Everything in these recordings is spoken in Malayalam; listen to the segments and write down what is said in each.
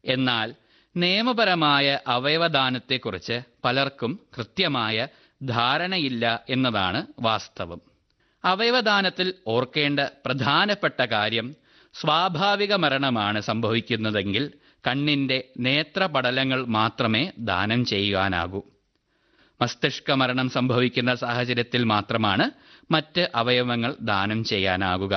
എന്നാൽ നിയമപരമായ അവയവദാനത്തെക്കുറിച്ച് പലർക്കും കൃത്യമായ ധാരണയില്ല എന്നതാണ് വാസ്തവം അവയവദാനത്തിൽ ഓർക്കേണ്ട പ്രധാനപ്പെട്ട കാര്യം സ്വാഭാവിക മരണമാണ് സംഭവിക്കുന്നതെങ്കിൽ കണ്ണിൻ്റെ നേത്രപടലങ്ങൾ മാത്രമേ ദാനം ചെയ്യുവാനാകൂ മസ്തിഷ്ക മരണം സംഭവിക്കുന്ന സാഹചര്യത്തിൽ മാത്രമാണ് മറ്റ് അവയവങ്ങൾ ദാനം ചെയ്യാനാകുക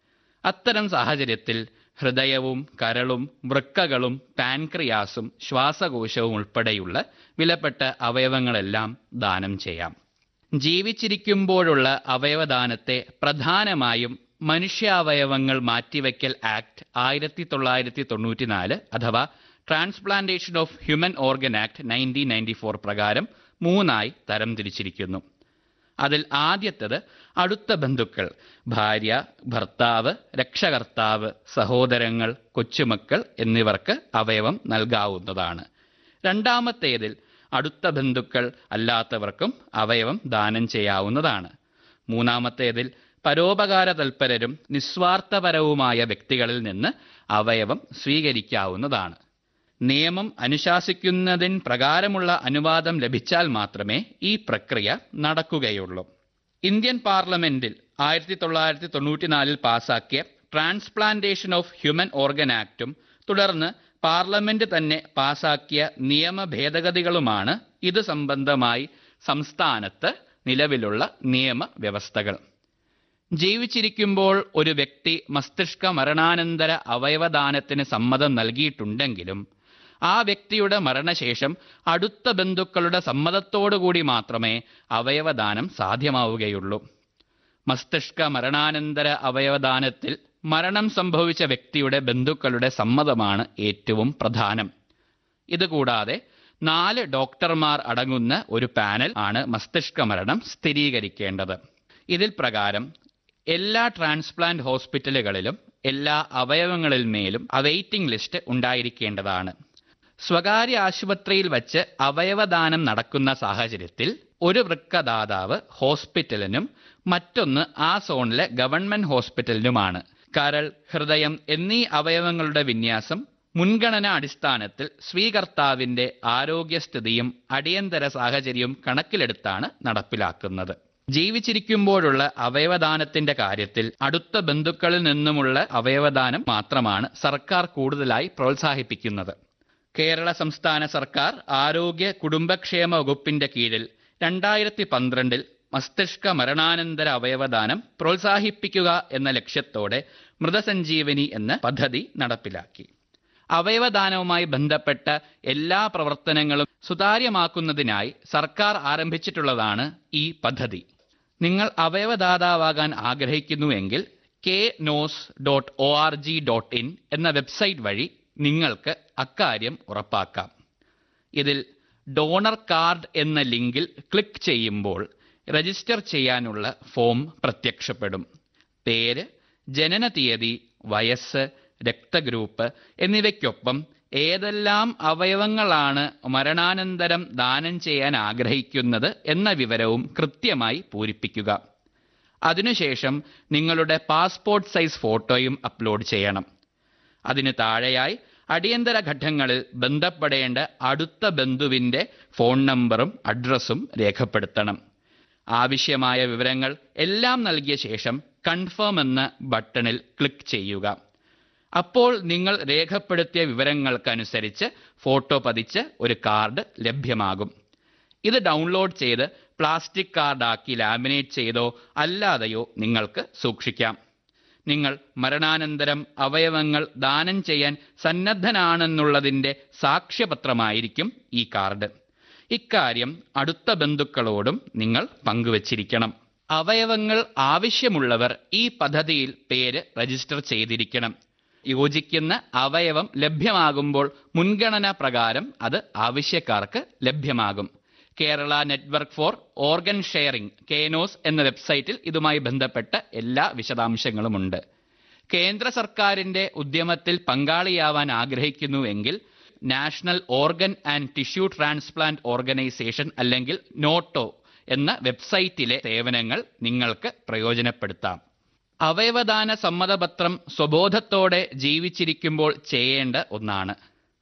അത്തരം സാഹചര്യത്തിൽ ഹൃദയവും കരളും വൃക്കകളും പാൻക്രിയാസും ശ്വാസകോശവും ഉൾപ്പെടെയുള്ള വിലപ്പെട്ട അവയവങ്ങളെല്ലാം ദാനം ചെയ്യാം ജീവിച്ചിരിക്കുമ്പോഴുള്ള അവയവദാനത്തെ പ്രധാനമായും മനുഷ്യാവയവങ്ങൾ മാറ്റിവെക്കൽ ആക്ട് ആയിരത്തി തൊള്ളായിരത്തി തൊണ്ണൂറ്റിനാല് അഥവാ transplantation of human organ act nineteen ninety four പ്രകാരം മൂന്നായി തരംതിരിച്ചിരിക്കുന്നു അതിൽ ആദ്യത്തേത് അടുത്ത ബന്ധുക്കൾ ഭാര്യ ഭർത്താവ് രക്ഷകർത്താവ് സഹോദരങ്ങൾ കൊച്ചുമക്കൾ എന്നിവർക്ക് അവയവം നൽകാവുന്നതാണ് രണ്ടാമത്തേതിൽ അടുത്ത ബന്ധുക്കൾ അല്ലാത്തവർക്കും അവയവം ദാനം ചെയ്യാവുന്നതാണ് മൂന്നാമത്തേതിൽ പരോപകാര തൽപരരും നിസ്വാർത്ഥപരവുമായ വ്യക്തികളിൽ നിന്ന് അവയവം സ്വീകരിക്കാവുന്നതാണ് നിയമം അനുശാസിക്കുന്നതിൻ പ്രകാരമുള്ള അനുവാദം ലഭിച്ചാൽ മാത്രമേ ഈ പ്രക്രിയ നടക്കുകയുള്ളൂ ഇന്ത്യൻ പാർലമെന്റിൽ ആയിരത്തി തൊള്ളായിരത്തി തൊണ്ണൂറ്റിനാലിൽ പാസാക്കിയ ട്രാൻസ്പ്ലാന്റേഷൻ ഓഫ് ഹ്യൂമൻ ഓർഗൻ ആക്ടും തുടർന്ന് പാർലമെന്റ് തന്നെ പാസാക്കിയ നിയമ ഭേദഗതികളുമാണ് ഇത് സംബന്ധമായി സംസ്ഥാനത്ത് നിലവിലുള്ള നിയമ വ്യവസ്ഥകൾ ജീവിച്ചിരിക്കുമ്പോൾ ഒരു വ്യക്തി മസ്തിഷ്ക മരണാനന്തര അവയവദാനത്തിന് സമ്മതം നൽകിയിട്ടുണ്ടെങ്കിലും ആ വ്യക്തിയുടെ മരണശേഷം അടുത്ത ബന്ധുക്കളുടെ സമ്മതത്തോടുകൂടി മാത്രമേ അവയവദാനം സാധ്യമാവുകയുള്ളൂ മസ്തിഷ്ക മരണാനന്തര അവയവദാനത്തിൽ മരണം സംഭവിച്ച വ്യക്തിയുടെ ബന്ധുക്കളുടെ സമ്മതമാണ് ഏറ്റവും പ്രധാനം ഇതുകൂടാതെ നാല് ഡോക്ടർമാർ അടങ്ങുന്ന ഒരു പാനൽ ആണ് മസ്തിഷ്ക മരണം സ്ഥിരീകരിക്കേണ്ടത് ഇതിൽ പ്രകാരം എല്ലാ ട്രാൻസ്പ്ലാന്റ് ഹോസ്പിറ്റലുകളിലും എല്ലാ അവയവങ്ങളിന്മേലും അവെയിറ്റിംഗ് ലിസ്റ്റ് ഉണ്ടായിരിക്കേണ്ടതാണ് സ്വകാര്യ ആശുപത്രിയിൽ വച്ച് അവയവദാനം നടക്കുന്ന സാഹചര്യത്തിൽ ഒരു വൃക്കദാതാവ് ഹോസ്പിറ്റലിനും മറ്റൊന്ന് ആ സോണിലെ ഗവൺമെന്റ് ഹോസ്പിറ്റലിനുമാണ് കരൾ ഹൃദയം എന്നീ അവയവങ്ങളുടെ വിന്യാസം മുൻഗണനാ അടിസ്ഥാനത്തിൽ സ്വീകർത്താവിന്റെ ആരോഗ്യസ്ഥിതിയും അടിയന്തര സാഹചര്യവും കണക്കിലെടുത്താണ് നടപ്പിലാക്കുന്നത് ജീവിച്ചിരിക്കുമ്പോഴുള്ള അവയവദാനത്തിന്റെ കാര്യത്തിൽ അടുത്ത ബന്ധുക്കളിൽ നിന്നുമുള്ള അവയവദാനം മാത്രമാണ് സർക്കാർ കൂടുതലായി പ്രോത്സാഹിപ്പിക്കുന്നത് കേരള സംസ്ഥാന സർക്കാർ ആരോഗ്യ കുടുംബക്ഷേമ വകുപ്പിന്റെ കീഴിൽ രണ്ടായിരത്തി പന്ത്രണ്ടിൽ മസ്തിഷ്ക മരണാനന്തര അവയവദാനം പ്രോത്സാഹിപ്പിക്കുക എന്ന ലക്ഷ്യത്തോടെ മൃതസഞ്ജീവനി എന്ന പദ്ധതി നടപ്പിലാക്കി അവയവദാനവുമായി ബന്ധപ്പെട്ട എല്ലാ പ്രവർത്തനങ്ങളും സുതാര്യമാക്കുന്നതിനായി സർക്കാർ ആരംഭിച്ചിട്ടുള്ളതാണ് ഈ പദ്ധതി നിങ്ങൾ അവയവദാതാവാകാൻ ആഗ്രഹിക്കുന്നുവെങ്കിൽ K NOS dot O R G dot in എന്ന വെബ്സൈറ്റ് വഴി നിങ്ങൾക്ക് അക്കാര്യം ഉറപ്പാക്കാം ഇതിൽ ഡോണർ കാർഡ് എന്ന ലിങ്കിൽ ക്ലിക്ക് ചെയ്യുമ്പോൾ രജിസ്റ്റർ ചെയ്യാനുള്ള ഫോം പ്രത്യക്ഷപ്പെടും പേര് ജനന തീയതി വയസ്സ് രക്തഗ്രൂപ്പ് എന്നിവയ്ക്കൊപ്പം ഏതെല്ലാം അവയവങ്ങളാണ് മരണാനന്തരം ദാനം ചെയ്യാൻ ആഗ്രഹിക്കുന്നത് എന്ന വിവരവും കൃത്യമായി പൂരിപ്പിക്കുക അതിനുശേഷം നിങ്ങളുടെ പാസ്പോർട്ട് സൈസ് ഫോട്ടോയും അപ്ലോഡ് ചെയ്യണം അതിന് താഴെയായി അടിയന്തര ഘട്ടങ്ങളിൽ ബന്ധപ്പെടേണ്ട അടുത്ത ബന്ധുവിൻ്റെ ഫോൺ നമ്പറും അഡ്രസ്സും രേഖപ്പെടുത്തണം ആവശ്യമായ വിവരങ്ങൾ എല്ലാം നൽകിയ ശേഷം കൺഫേം എന്ന ബട്ടണിൽ ക്ലിക്ക് ചെയ്യുക അപ്പോൾ നിങ്ങൾ രേഖപ്പെടുത്തിയ വിവരങ്ങൾക്കനുസരിച്ച് ഫോട്ടോ പതിച്ച് ഒരു കാർഡ് ലഭ്യമാകും ഇത് ഡൗൺലോഡ് ചെയ്ത് പ്ലാസ്റ്റിക് കാർഡാക്കി ലാമിനേറ്റ് ചെയ്തോ അല്ലാതെയോ നിങ്ങൾക്ക് സൂക്ഷിക്കാം നിങ്ങൾ മരണാനന്തരം അവയവങ്ങൾ ദാനം ചെയ്യാൻ സന്നദ്ധനാണെന്നുള്ളതിൻ്റെ സാക്ഷ്യപത്രമായിരിക്കും ഈ കാർഡ് ഇക്കാര്യം അടുത്ത ബന്ധുക്കളോടും നിങ്ങൾ പങ്കുവച്ചിരിക്കണം അവയവങ്ങൾ ആവശ്യമുള്ളവർ ഈ പദ്ധതിയിൽ പേര് രജിസ്റ്റർ ചെയ്തിരിക്കണം യോജിക്കുന്ന അവയവം ലഭ്യമാകുമ്പോൾ മുൻഗണന പ്രകാരം അത് ആവശ്യക്കാർക്ക് ലഭ്യമാകും Kerala network for organ sharing KNOS എന്ന വെബ്സൈറ്റിൽ ഇതുമായി ബന്ധപ്പെട്ട എല്ലാ വിശദാംശങ്ങളുമുണ്ട് കേന്ദ്ര സർക്കാരിന്റെ ഉദ്യമത്തിൽ പങ്കാളിയാവാൻ ആഗ്രഹിക്കുന്നുവെങ്കിൽ national organ and tissue transplant organisation അല്ലെങ്കിൽ നോട്ടോ എന്ന വെബ്സൈറ്റിലെ സേവനങ്ങൾ നിങ്ങൾക്ക് പ്രയോജനപ്പെടുത്താം അവയവദാന സമ്മതപത്രം സ്വബോധത്തോടെ ജീവിച്ചിരിക്കുമ്പോൾ ചെയ്യേണ്ട ഒന്നാണ്